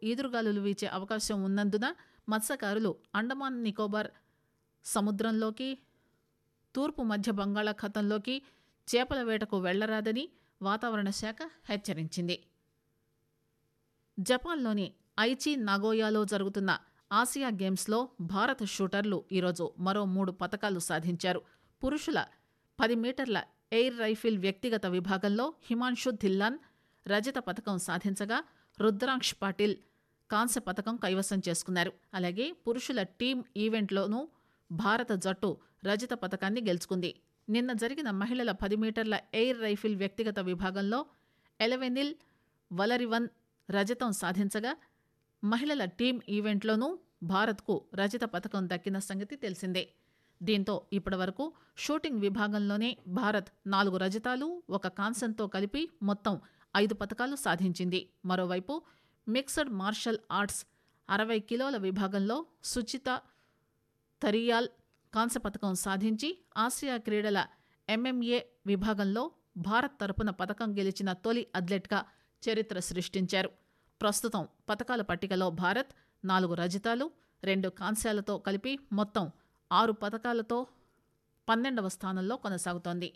ఈదురుగాలులు వీచే అవకాశం ఉన్నందున మత్స్యకారులు అండమాన్ నికోబార్ సముద్రంలోకి తూర్పు మధ్య బంగాళాఖాతంలోకి చేపల వేటకు వెళ్లరాదని వాతావరణ శాఖ హెచ్చరించింది జపాన్లోని ఐచి నాగోయాలో జరుగుతున్న ఆసియా గేమ్స్లో భారత షూటర్లు ఈరోజు మరో మూడు పతకాలు సాధించారు పురుషుల పది మీటర్ల ఎయిర్ రైఫిల్ వ్యక్తిగత విభాగంలో హిమాన్షు ధిల్లాన్ రజత పథకం సాధించగా రుద్రాంక్ష్ పాటిల్ కాంస్య పథకం కైవసం చేసుకున్నారు అలాగే పురుషుల టీం ఈవెంట్లోనూ భారత జట్టు రజత పథకాన్ని గెలుచుకుంది నిన్న జరిగిన మహిళల పది మీటర్ల ఎయిర్ రైఫిల్ వ్యక్తిగత విభాగంలో ఎలవెనిల్ వలరివన్ రజతం సాధించగా మహిళల టీం ఈవెంట్లోనూ భారత్కు రజత పథకం దక్కిన సంగతి తెలిసిందే దీంతో ఇప్పటివరకు షూటింగ్ విభాగంలోనే భారత్ నాలుగు రజతాలు ఒక కాంస్యంతో కలిపి మొత్తం ఐదు పథకాలు సాధించింది మరోవైపు మిక్స్డ్ మార్షల్ ఆర్ట్స్ అరవై కిలోల విభాగంలో సుచిత తరియాల్ కాంస్య పథకం సాధించి ఆసియా క్రీడల ఎంఎంఏ విభాగంలో భారత్ తరపున పథకం గెలిచిన తొలి అథ్లెట్గా చరిత్ర సృష్టించారు ప్రస్తుతం పథకాల పట్టికలో భారత్ నాలుగు రజతాలు రెండు కాంస్యాలతో కలిపి మొత్తం ఆరు పథకాలతో పన్నెండవ స్థానంలో కొనసాగుతోంది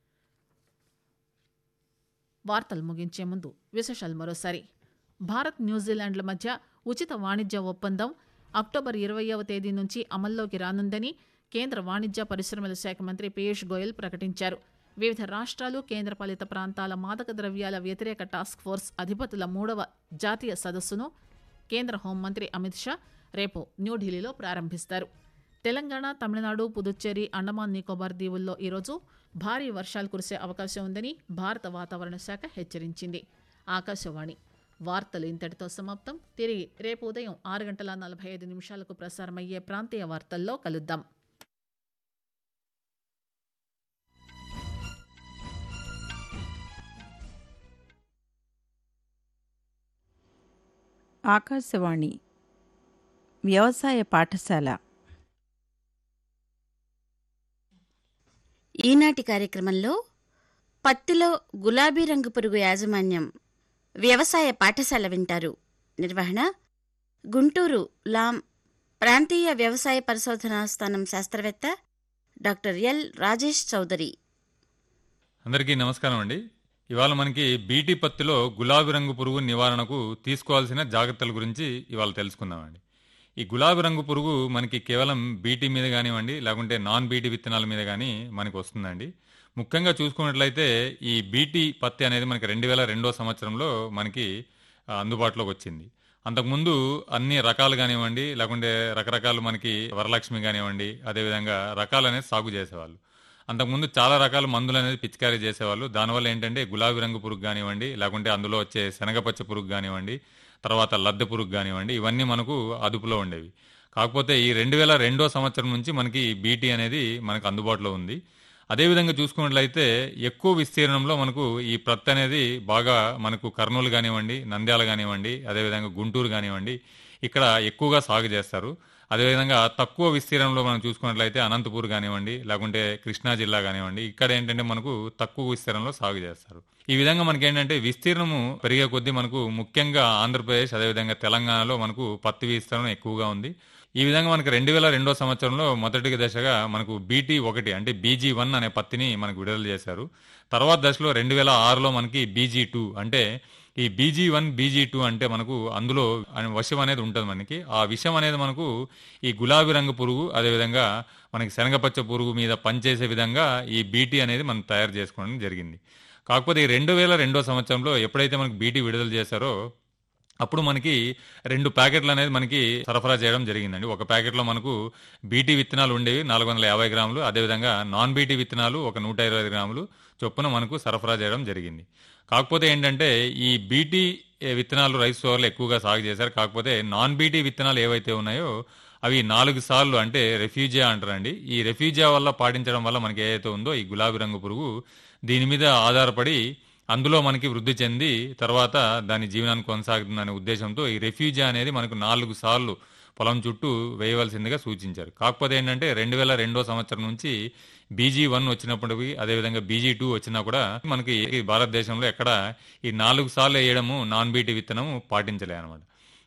వార్తలు ముగించే ముందు విశేషాలు మరోసారి భారత్ న్యూజిలాండ్ల మధ్య ఉచిత వాణిజ్య ఒప్పందం అక్టోబర్ ఇరవయవ తేదీ నుంచి అమల్లోకి రానుందని కేంద్ర వాణిజ్య పరిశ్రమల శాఖ మంత్రి పీయూష్ గోయల్ ప్రకటించారు వివిధ రాష్ట్రాలు కేంద్రపాలిత ప్రాంతాల మాదక ద్రవ్యాల వ్యతిరేక టాస్క్ ఫోర్స్ అధిపతుల మూడవ జాతీయ సదస్సును కేంద్ర హోంమంత్రి అమిత్ షా రేపు న్యూఢిల్లీలో ప్రారంభిస్తారు తెలంగాణ తమిళనాడు పుదుచ్చేరి అండమాన్ నికోబార్ దీవుల్లో ఈరోజు భారీ వర్షాలు కురిసే అవకాశం ఉందని భారత వాతావరణ శాఖ హెచ్చరించింది ఆకాశవాణి వార్తలు ఇంతటితో సమాప్తం తిరిగి రేపు ఉదయం ఆరు గంటల నలభై ఐదు నిమిషాలకు ప్రసారమయ్యే ప్రాంతీయ వార్తల్లో కలుద్దాం ఆకాశవాణి వ్యవసాయ పాఠశాల ఈనాటి కార్యక్రమంలో పత్తిలో గులాబీ రంగు పురుగు యాజమాన్యం వ్యవసాయ పాఠశాల వింటారు నిర్వహణ గుంటూరు లాం ప్రాంతీయ వ్యవసాయ పరిశోధనా స్థానం శాస్త్రవేత్త డాక్టర్ ఎల్ రాజేష్ చౌదరి అందరికీ నమస్కారం అండి ఇవాళ మనకి బీటీ పత్తిలో గులాబీ రంగు పురుగు నివారణకు తీసుకోవాల్సిన జాగ్రత్తల గురించి ఇవాళ తెలుసుకుందామండి ఈ గులాబీ రంగు పురుగు మనకి కేవలం బీటీ మీద కానివ్వండి లేకుంటే నాన్ బీటీ విత్తనాల మీద కానీ మనకి వస్తుందండి ముఖ్యంగా చూసుకున్నట్లయితే ఈ బీటీ పత్తి అనేది మనకి రెండు వేల రెండో సంవత్సరంలో మనకి ఆ, అందుబాటులోకి వచ్చింది అంతకుముందు అన్ని రకాలు కానివ్వండి లేకుంటే రకరకాలు మనకి వరలక్ష్మి కానివ్వండి అదేవిధంగా రకాలు అనేది సాగు చేసేవాళ్ళు అంతకుముందు చాలా రకాల మందులు అనేది పిచికారీ చేసేవాళ్ళు దానివల్ల ఏంటంటే గులాబీ రంగు పురుగు కానివ్వండి లేకుంటే అందులో వచ్చే శనగపచ్చ పురుగు కానివ్వండి తర్వాత లద్దె పురుగు కానివ్వండి ఇవన్నీ మనకు అదుపులో ఉండేవి కాకపోతే ఈ రెండు వేల రెండో సంవత్సరం నుంచి మనకి బీటీ అనేది మనకు అందుబాటులో ఉంది అదేవిధంగా చూసుకున్నట్లయితే ఎక్కువ విస్తీర్ణంలో మనకు ఈ ప్రత్ అనేది బాగా మనకు కర్నూలు కానివ్వండి నంద్యాల కానివ్వండి అదేవిధంగా గుంటూరు కానివ్వండి ఇక్కడ ఎక్కువగా సాగు చేస్తారు అదేవిధంగా తక్కువ విస్తీర్ణంలో మనం చూసుకున్నట్లయితే అనంతపూర్ కానివ్వండి లేకుంటే కృష్ణా జిల్లా కానివ్వండి ఇక్కడ ఏంటంటే మనకు తక్కువ విస్తీర్ణంలో సాగు చేస్తారు ఈ విధంగా మనకి ఏంటంటే విస్తీర్ణము పెరిగే కొద్దీ మనకు ముఖ్యంగా ఆంధ్రప్రదేశ్ అదేవిధంగా తెలంగాణలో మనకు పత్తి విస్తీర్ణం ఎక్కువగా ఉంది ఈ విధంగా మనకి రెండు వేల రెండో సంవత్సరంలో మొదటి దశగా మనకు బీటీ ఒకటి అంటే బీజీ వన్ అనే పత్తిని మనకు విడుదల చేశారు తర్వాత దశలో రెండు వేల ఆరులో మనకి బీజీ టూ అంటే ఈ బీజీ వన్ బీజీ టూ అంటే మనకు అందులో అనే విషం అనేది ఉంటుంది మనకి ఆ విషం అనేది మనకు ఈ గులాబీ రంగు పురుగు అదేవిధంగా మనకి శనగపచ్చ పురుగు మీద పనిచేసే విధంగా ఈ బీటీ అనేది మనం తయారు చేసుకోవడం జరిగింది కాకపోతే ఈ రెండు వేల రెండో సంవత్సరంలో ఎప్పుడైతే మనకు బీటీ విడుదల చేశారో అప్పుడు మనకి రెండు ప్యాకెట్లు అనేది మనకి సరఫరా చేయడం జరిగిందండి ఒక ప్యాకెట్లో మనకు బీటీ విత్తనాలు ఉండేవి నాలుగు వందల యాభై గ్రాములు అదేవిధంగా నాన్ బీటీ విత్తనాలు ఒక నూట ఇరవై ఐదు గ్రాములు చొప్పున మనకు సరఫరా చేయడం జరిగింది కాకపోతే ఏంటంటే ఈ బీటీ విత్తనాలు రైస్ సోర్లు ఎక్కువగా సాగు చేశారు కాకపోతే నాన్ బీటీ విత్తనాలు ఏవైతే ఉన్నాయో అవి నాలుగు సార్లు అంటే రెఫ్యూజియా అంటారండి ఈ రెఫ్యూజియా వల్ల పాటించడం వల్ల మనకి ఏదైతే ఉందో ఈ గులాబీ రంగు పురుగు దీని మీద ఆధారపడి అందులో మనకి వృద్ధి చెంది తర్వాత దాని జీవనాన్ని కొనసాగుతుందనే ఉద్దేశంతో ఈ రెఫ్యూజీ అనేది మనకు నాలుగు సార్లు పొలం చుట్టూ వేయవలసిందిగా సూచించారు కాకపోతే ఏంటంటే రెండు వేల రెండో సంవత్సరం నుంచి బీజీ వన్ వచ్చినప్పటికీ అదేవిధంగా బీజీ టూ వచ్చినా కూడా మనకి ఈ భారతదేశంలో ఎక్కడ ఈ నాలుగు సార్లు వేయడము నాన్ బీటీ విత్తనము పాటించలే అనమాట